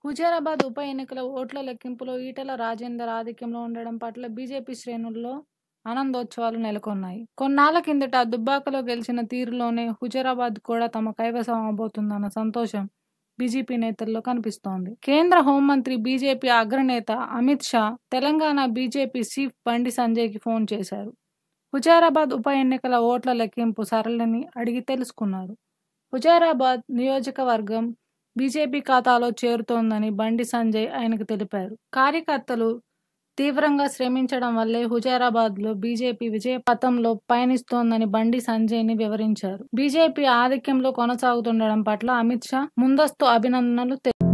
హుజూరాబాద్ ఉప ఎన్నికల ఓట్ల లెక్కింపులో ఈటెల రాజేందర్ ఆధిక్యంలో ఉండడం పట్ల బీజేపీ శ్రేణుల్లో ఆనందోత్సవాలు నెలకొన్నాయి. కొన్నాళ్ల కిందట దుబ్బాకలో గెలిచిన తీరులోనే హుజూరాబాద్ కూడా తమ కైవసం అవబోతోందన్న సంతోషం బీజేపీ నేతల్లో కనిపిస్తోంది. కేంద్ర హోంమంత్రి, బీజేపీ అగ్రనేత అమిత్ షా తెలంగాణ బీజేపీ చీఫ్ బండి సంజయ్కి ఫోన్ చేశారు. హుజూరాబాద్ ఉప ఎన్నికల ఓట్ల లెక్కింపు సరళిని అడిగి తెలుసుకున్నారు. హుజూరాబాద్ నియోజకవర్గం బీజేపీ ఖాతాలో చేరుతోందని బండి సంజయ్ ఆయనకు తెలిపారు. కార్యకర్తలు తీవ్రంగా శ్రమించడం వల్లే హుజూరాబాద్లో బీజేపీ విజయపథంలో పయనిస్తోందని బండి సంజయ్కి వివరించారు. బీజేపీ ఆధిక్యంలో కొనసాగుతుండడం పట్ల అమిత్ షా ముందస్తు అభినందనలు తెలిపారు.